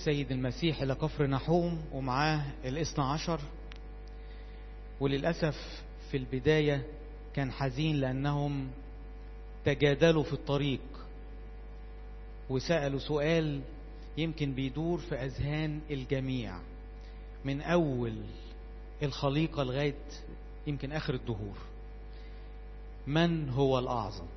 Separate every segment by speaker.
Speaker 1: السيد المسيح إلى كفر نحوم ومعاه الاثنى عشر وللأسف في البداية كان حزين لأنهم تجادلوا في الطريق وسألوا سؤال يمكن بيدور في أذهان الجميع من أول الخليقة لغاية يمكن آخر الدهور من هو الأعظم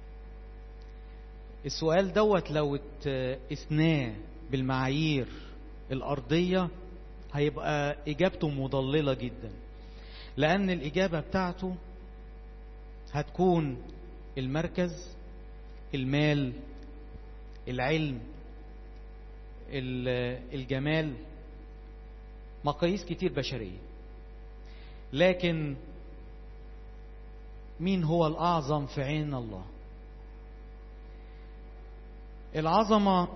Speaker 1: السؤال دوت لو اثناه بالمعايير الأرضية هيبقى إجابته مضللة جدا لأن الإجابة بتاعته هتكون المركز المال العلم الجمال مقاييس كتير بشرية لكن مين هو الأعظم في عين الله العظمة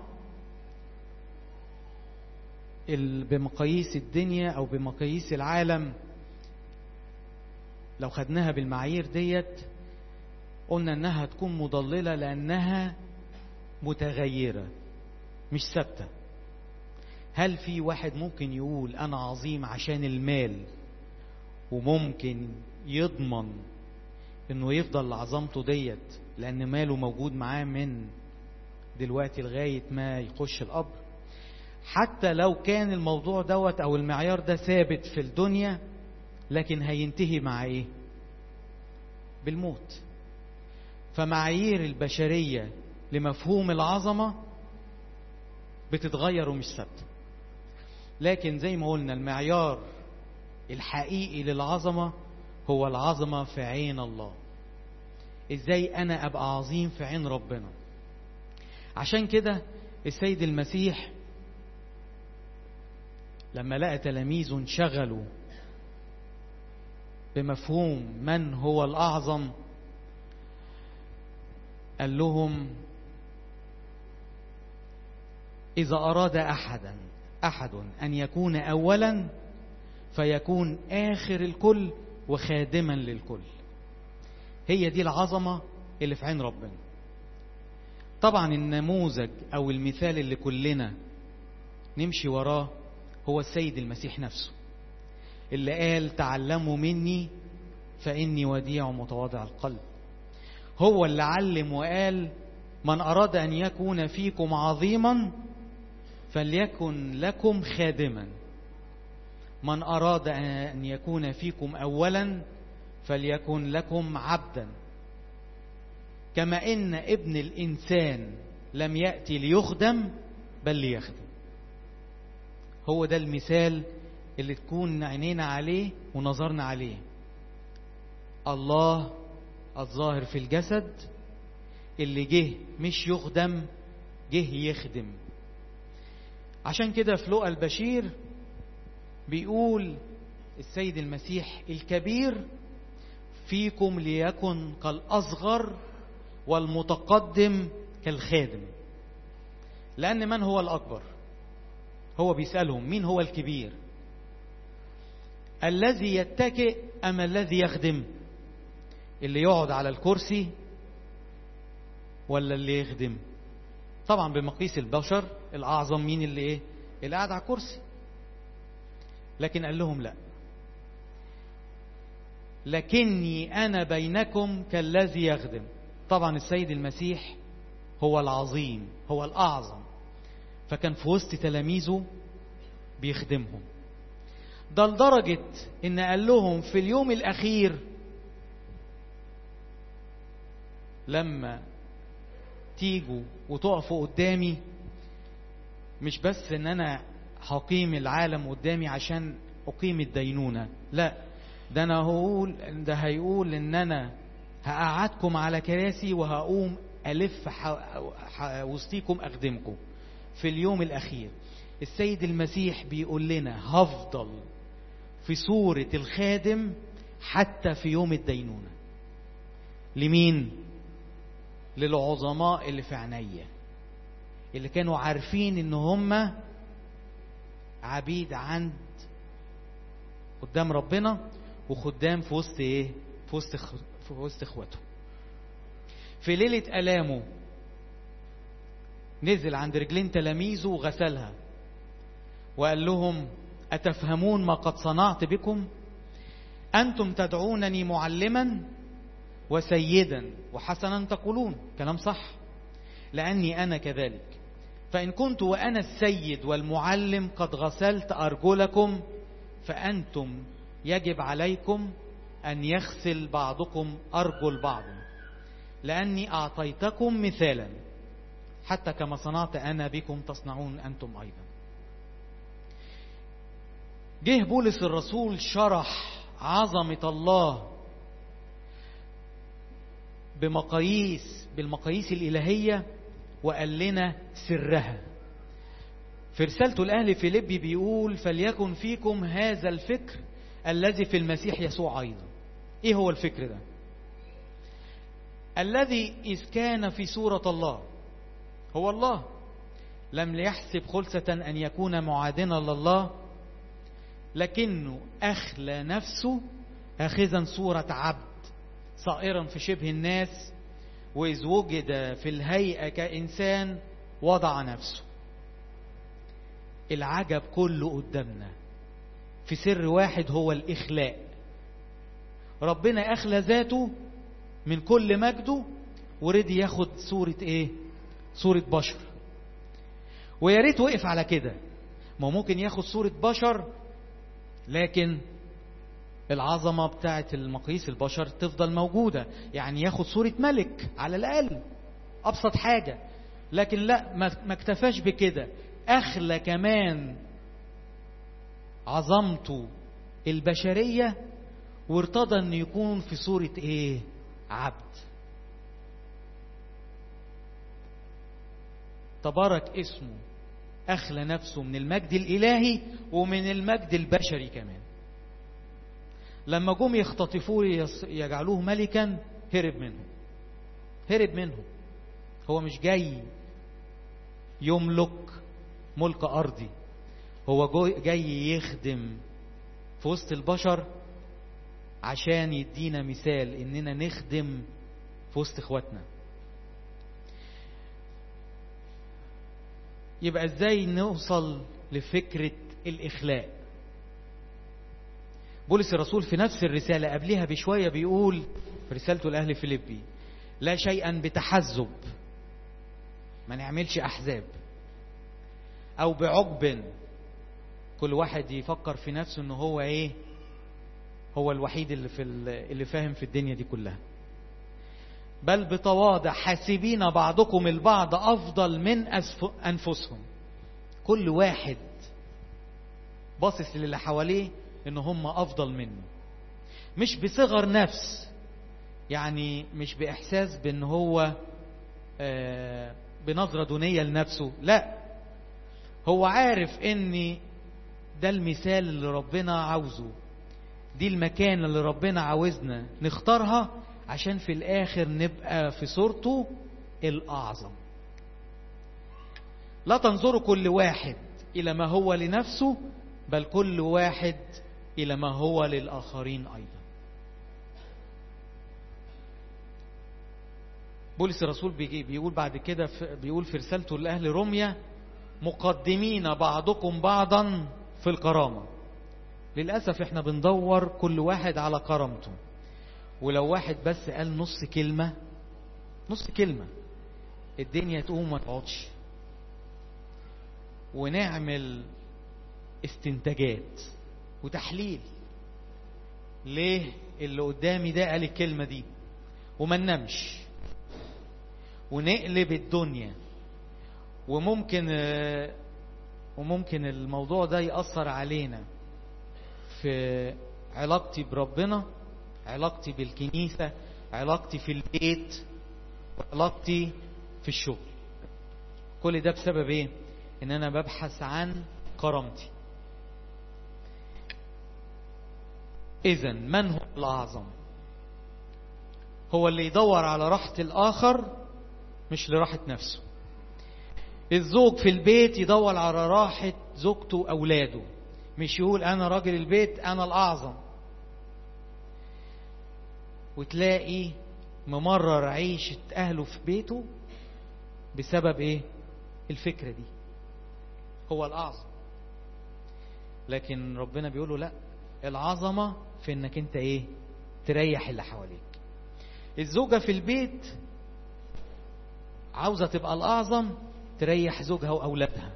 Speaker 1: بمقاييس الدنيا أو بمقاييس العالم لو خدناها بالمعايير ديت قلنا انها تكون مضللة لانها متغيرة مش ثابتة هل في واحد ممكن يقول انا عظيم عشان المال وممكن يضمن انه يفضل عظمته ديت لان ماله موجود معاه من دلوقتي لغاية ما يخش القبر حتى لو كان الموضوع دوت او المعيار ده ثابت في الدنيا لكن هينتهي مع ايه بالموت فمعايير البشرية لمفهوم العظمة بتتغير ومش ثابتة لكن زي ما قلنا المعيار الحقيقي للعظمة هو العظمة في عين الله ازاي انا ابقى عظيم في عين ربنا عشان كده السيد المسيح لما لقى تلاميذه انشغلوا بمفهوم من هو الأعظم قال لهم إذا أراد أحدا أحد أن يكون أولا فيكون آخر الكل وخادما للكل هي دي العظمة اللي في عين ربنا طبعا النموذج أو المثال اللي كلنا نمشي وراه هو السيد المسيح نفسه اللي قال تعلموا مني فإني وديع متواضع القلب هو اللي علم وقال من أراد أن يكون فيكم عظيما فليكن لكم خادما من أراد أن يكون فيكم أولا فليكن لكم عبدا كما إن ابن الإنسان لم يأتي ليخدم بل ليخدم هو ده المثال اللي تكون عينينا عليه ونظرنا عليه الله الظاهر في الجسد اللي جه مش يخدم جه يخدم عشان كده في لقى البشير بيقول السيد المسيح الكبير فيكم ليكن كالأصغر والمتقدم كالخادم لأن من هو الأكبر هو بيسألهم مين هو الكبير الذي يتكئ أم الذي يخدم اللي يقعد على الكرسي ولا اللي يخدم طبعا بمقيس البشر الأعظم مين اللي إيه اللي قاعد على الكرسي لكن قال لهم لا لكني أنا بينكم كالذي يخدم طبعا السيد المسيح هو العظيم هو الأعظم فكان في وسط تلاميذه بيخدمهم ده لدرجة إن قال لهم في اليوم الأخير لما تيجوا وتقفوا قدامي مش بس إن أنا هقيم العالم قدامي عشان أقيم الدينونة لا ده أنا هقول ده هيقول إن أنا هقعدكم على كراسي وهقوم ألف وسطيكم أخدمكم في اليوم الأخير السيد المسيح بيقول لنا هفضل في صورة الخادم حتى في يوم الدينونة لمين؟ للعظماء اللي في عينيا اللي كانوا عارفين ان هم عبيد عند قدام ربنا وخدام في وسط ايه؟ في وسط في وسط اخواته. في ليلة آلامه نزل عند رجلين تلاميذه وغسلها وقال لهم أتفهمون ما قد صنعت بكم أنتم تدعونني معلما وسيدا وحسنا تقولون كلام صح لأني أنا كذلك فإن كنت وأنا السيد والمعلم قد غسلت أرجلكم فأنتم يجب عليكم أن يغسل بعضكم أرجل بعض لأني أعطيتكم مثالا حتى كما صنعت أنا بكم تصنعون أنتم أيضا جه بولس الرسول شرح عظمة الله بمقاييس بالمقاييس الإلهية وقال لنا سرها في رسالته الأهل فيليبي بيقول فليكن فيكم هذا الفكر الذي في المسيح يسوع أيضا إيه هو الفكر ده الذي إذ كان في صورة الله هو الله لم يحسب خلسة أن يكون معادنا لله لكنه أخلى نفسه أخذا صورة عبد صائرا في شبه الناس وإذ وجد في الهيئة كإنسان وضع نفسه العجب كله قدامنا في سر واحد هو الإخلاء ربنا أخلى ذاته من كل مجده ورضي ياخد صورة إيه صورة بشر ويا ريت وقف على كده ما ممكن ياخد صورة بشر لكن العظمة بتاعة المقاييس البشر تفضل موجودة يعني ياخد صورة ملك على الأقل أبسط حاجة لكن لا ما اكتفاش بكده أخلى كمان عظمته البشرية وارتضى أن يكون في صورة إيه عبد تبارك اسمه أخلى نفسه من المجد الإلهي ومن المجد البشري كمان لما جم يختطفوه يجعلوه ملكا هرب منهم هرب منهم هو مش جاي يملك ملك أرضي هو جاي يخدم في وسط البشر عشان يدينا مثال اننا نخدم في وسط اخواتنا يبقى ازاي نوصل لفكرة الاخلاء بولس الرسول في نفس الرسالة قبلها بشوية بيقول في رسالته لأهل فيليبي لا شيئا بتحزب ما نعملش أحزاب أو بعجب كل واحد يفكر في نفسه إن هو إيه هو الوحيد اللي في اللي فاهم في الدنيا دي كلها بل بتواضع حاسبين بعضكم البعض أفضل من أنفسهم كل واحد باصص للي حواليه ان هم افضل منه مش بصغر نفس يعني مش باحساس بان هو آه بنظرة دونية لنفسه لا هو عارف ان ده المثال اللي ربنا عاوزه دي المكان اللي ربنا عاوزنا نختارها عشان في الاخر نبقى في صورته الاعظم لا تنظروا كل واحد الى ما هو لنفسه بل كل واحد إلى ما هو للآخرين أيضا بولس الرسول بيجي بيقول بعد كده بيقول في رسالته لأهل روميا مقدمين بعضكم بعضا في الكرامة للأسف احنا بندور كل واحد على كرامته ولو واحد بس قال نص كلمة نص كلمة الدنيا تقوم ما تقعدش ونعمل استنتاجات وتحليل ليه اللي قدامي ده قال الكلمة دي وما ننامش ونقلب الدنيا وممكن وممكن الموضوع ده يأثر علينا في علاقتي بربنا علاقتي بالكنيسة علاقتي في البيت وعلاقتي في الشغل كل ده بسبب ايه ان انا ببحث عن كرامتي إذا من هو الأعظم؟ هو اللي يدور على راحة الآخر مش لراحة نفسه. الزوج في البيت يدور على راحة زوجته وأولاده مش يقول أنا راجل البيت أنا الأعظم. وتلاقي ممرر عيشة أهله في بيته بسبب إيه؟ الفكرة دي. هو الأعظم. لكن ربنا بيقول له لا العظمة في انك انت ايه تريح اللي حواليك الزوجة في البيت عاوزة تبقى الأعظم تريح زوجها وأولادها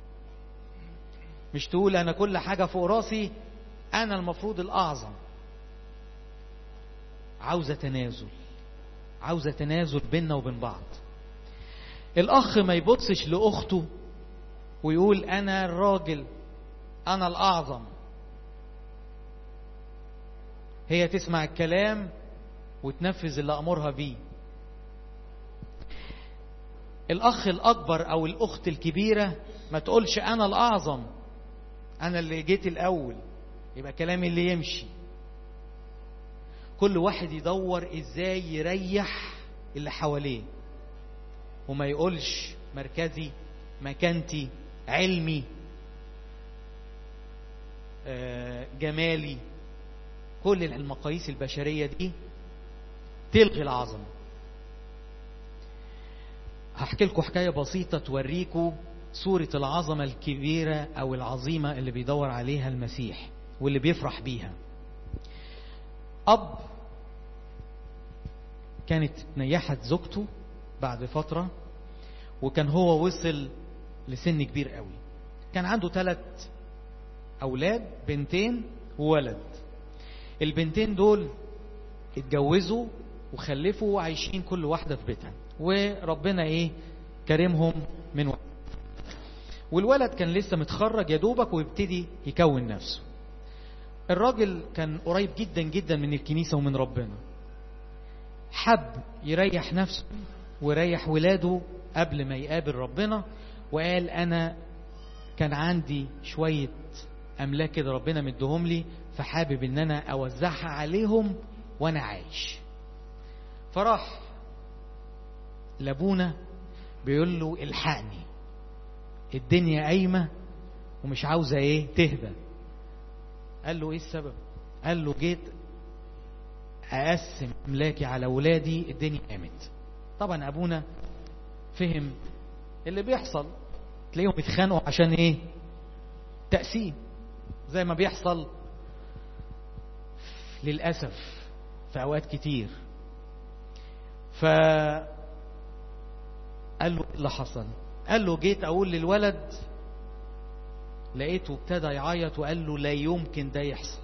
Speaker 1: مش تقول أنا كل حاجة فوق راسي أنا المفروض الأعظم عاوزة تنازل عاوزة تنازل بيننا وبين بعض الأخ ما يبصش لأخته ويقول أنا الراجل أنا الأعظم هي تسمع الكلام وتنفذ اللي أمرها بيه الأخ الأكبر أو الأخت الكبيرة ما تقولش أنا الأعظم أنا اللي جيت الأول يبقى كلامي اللي يمشي كل واحد يدور إزاي يريح اللي حواليه وما يقولش مركزي مكانتي علمي جمالي كل المقاييس البشرية دي تلغي العظمة هحكي لكم حكاية بسيطة توريكم صورة العظمة الكبيرة أو العظيمة اللي بيدور عليها المسيح واللي بيفرح بيها أب كانت نيحت زوجته بعد فترة وكان هو وصل لسن كبير قوي كان عنده ثلاث أولاد بنتين وولد البنتين دول اتجوزوا وخلفوا وعايشين كل واحدة في بيتها وربنا ايه كرمهم من وقت والولد كان لسه متخرج يا دوبك ويبتدي يكون نفسه الراجل كان قريب جدا جدا من الكنيسة ومن ربنا حب يريح نفسه ويريح ولاده قبل ما يقابل ربنا وقال انا كان عندي شوية املاك كده ربنا مديهم لي فحابب ان انا اوزعها عليهم وانا عايش فراح لابونا بيقول له الحقني الدنيا قايمة ومش عاوزة ايه تهدى قال له ايه السبب قال له جيت اقسم املاكي على ولادي الدنيا قامت طبعا ابونا فهم اللي بيحصل تلاقيهم بيتخانقوا عشان ايه تقسيم زي ما بيحصل للأسف في أوقات كتير ف قال له اللي حصل قال له جيت أقول للولد لقيته ابتدى يعيط وقال له لا يمكن ده يحصل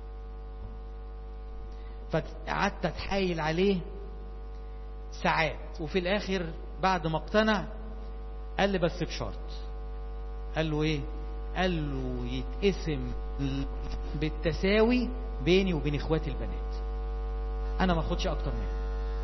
Speaker 1: فقعدت اتحايل عليه ساعات وفي الآخر بعد ما اقتنع قال لي بس بشرط قال له ايه قال له يتقسم بالتساوي بيني وبين اخواتي البنات انا ما اخدش اكتر منه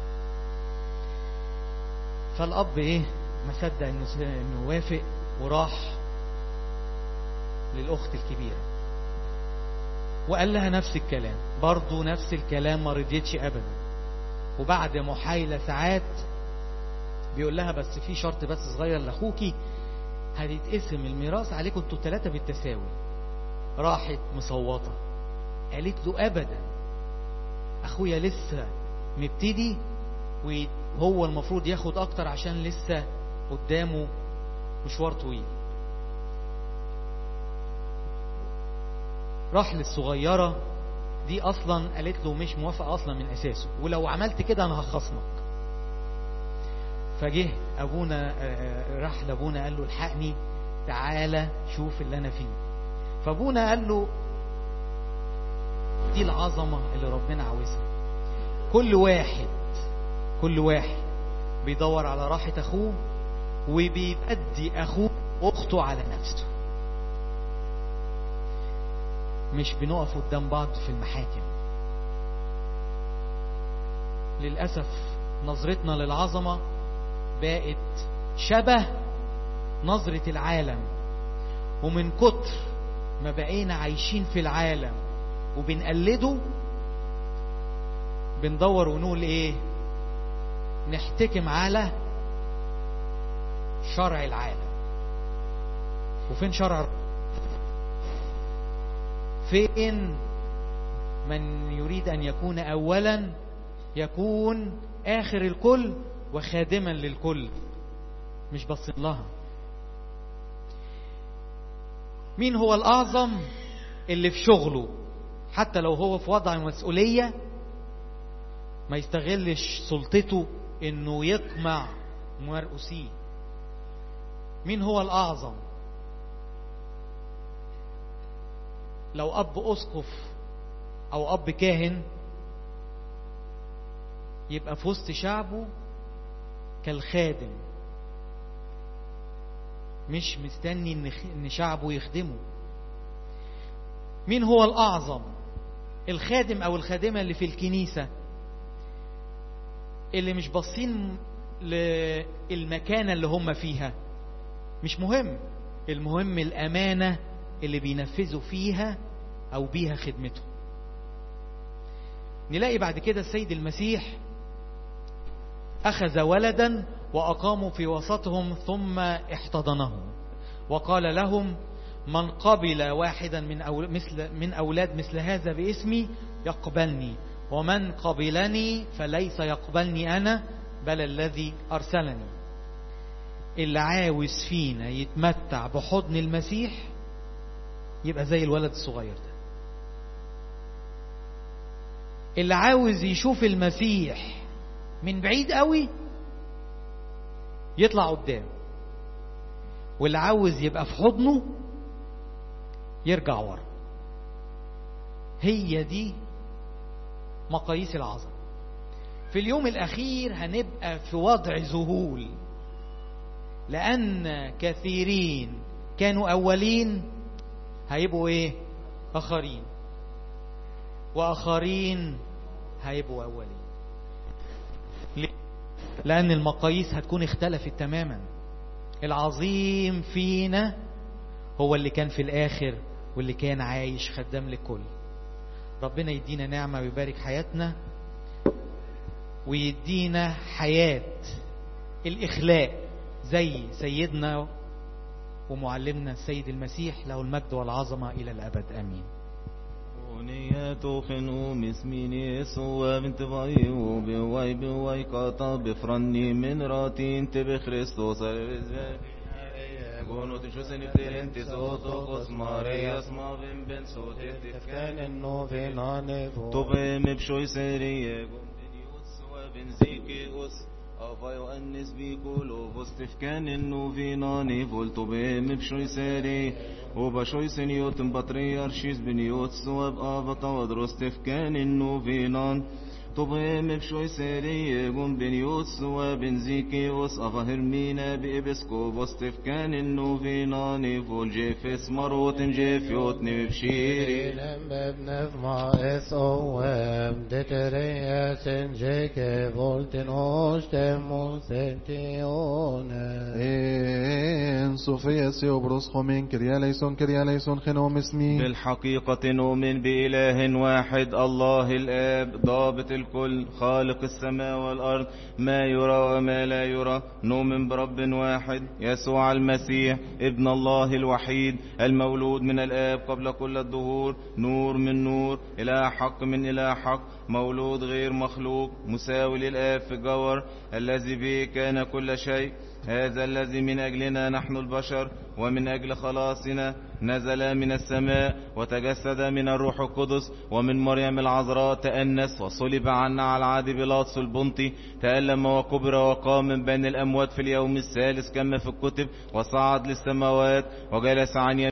Speaker 1: فالاب ايه ما صدق انه انه وافق وراح للاخت الكبيره وقال لها نفس الكلام برضه نفس الكلام ما رضيتش ابدا وبعد محايله ساعات بيقول لها بس في شرط بس صغير لاخوكي هتتقسم الميراث عليكم انتوا الثلاثه بالتساوي راحت مصوته قالت له ابدا اخويا لسه مبتدي وهو المفروض ياخد اكتر عشان لسه قدامه مشوار طويل راح للصغيرة دي اصلا قالت له مش موافقة اصلا من اساسه ولو عملت كده انا هخصمك فجه ابونا راح لابونا قال له الحقني تعالى شوف اللي انا فيه فابونا قال له دي العظمة اللي ربنا عاوزها كل واحد كل واحد بيدور على راحة أخوه وبيبدي أخوه أخته على نفسه مش بنقف قدام بعض في المحاكم للأسف نظرتنا للعظمة بقت شبه نظرة العالم ومن كتر ما بقينا عايشين في العالم وبنقلده بندور ونقول ايه نحتكم على شرع العالم وفين شرع فين من يريد ان يكون اولا يكون اخر الكل وخادما للكل مش باصين لها مين هو الأعظم اللي في شغله حتى لو هو في وضع مسؤولية ما يستغلش سلطته انه يقمع مرؤوسيه مين هو الأعظم لو أب أسقف أو أب كاهن يبقى في وسط شعبه كالخادم مش مستني ان شعبه يخدمه مين هو الأعظم الخادم أو الخادمة اللي في الكنيسة اللي مش باصين للمكانة اللي هم فيها مش مهم المهم الأمانة اللي بينفذوا فيها أو بيها خدمته نلاقي بعد كده السيد المسيح أخذ ولدا وأقاموا في وسطهم ثم احتضنه وقال لهم من قبل واحدا من أول مثل من أولاد مثل هذا باسمي يقبلني ومن قبلني فليس يقبلني أنا بل الذي أرسلني اللي عاوز فينا يتمتع بحضن المسيح يبقى زي الولد الصغير ده اللي عاوز يشوف المسيح من بعيد قوي يطلع قدام واللي عاوز يبقى في حضنه يرجع ورا هي دي مقاييس العظمه في اليوم الاخير هنبقى في وضع ذهول لان كثيرين كانوا اولين هيبقوا ايه اخرين واخرين هيبقوا اولين ليه؟ لان المقاييس هتكون اختلفت تماما العظيم فينا هو اللي كان في الاخر واللي كان عايش خدام للكل ربنا يدينا نعمة ويبارك حياتنا ويدينا حياة الإخلاء زي سيدنا ومعلمنا السيد المسيح له المجد والعظمة إلى الأبد آمين
Speaker 2: ونياتو خنو مسميني سوا بنت باي وبواي بواي قاطع بفرني من راتين تبي خريستوس قونو تشوسن انت صوتو قسماري اسما بن بن صوتي
Speaker 3: كان انه في نانفو
Speaker 2: طبي مبشوي سريه قوم دنيوت سوا بن زيكي قس أفايو أنس بيقولوا بوستف كان إنه في ناني فولتو بهم بشوي ساري وبشوي سنيوت بطريارشيز بنيوت سواب آبطا ودروستف كان إنه في نان طبهم بشوي ساري قوم بنيوت سوا بنزيكي وس أفاهر مينا بإبسكو بوستف كان إنه في ناني فول جيفس مروت جيفيوت نبشيري
Speaker 3: بنف ما اس او ام دترياس جيك فولتن اوشتم سنتيون
Speaker 4: إن صوفيا سيوبروس خومين كريا ليسون كريا ليسون خنوم اسمي
Speaker 2: بالحقيقة نؤمن بإله واحد الله الآب ضابط الكل خالق السماء والأرض ما يرى وما لا يرى نؤمن برب واحد يسوع المسيح ابن الله الوحيد المولود من الآب قبل كل الدهور نور من نور إله حق من إله حق مولود غير مخلوق مساوي للآب في الجوهر الذي به كان كل شيء هذا الذي من أجلنا نحن البشر ومن أجل خلاصنا نزل من السماء وتجسد من الروح القدس ومن مريم العذراء تأنس وصلب عنا على عهد بيلاطس البنطي تألم وكبر وقام من بين الأموات في اليوم الثالث كما في الكتب وصعد للسماوات وجلس عن يمين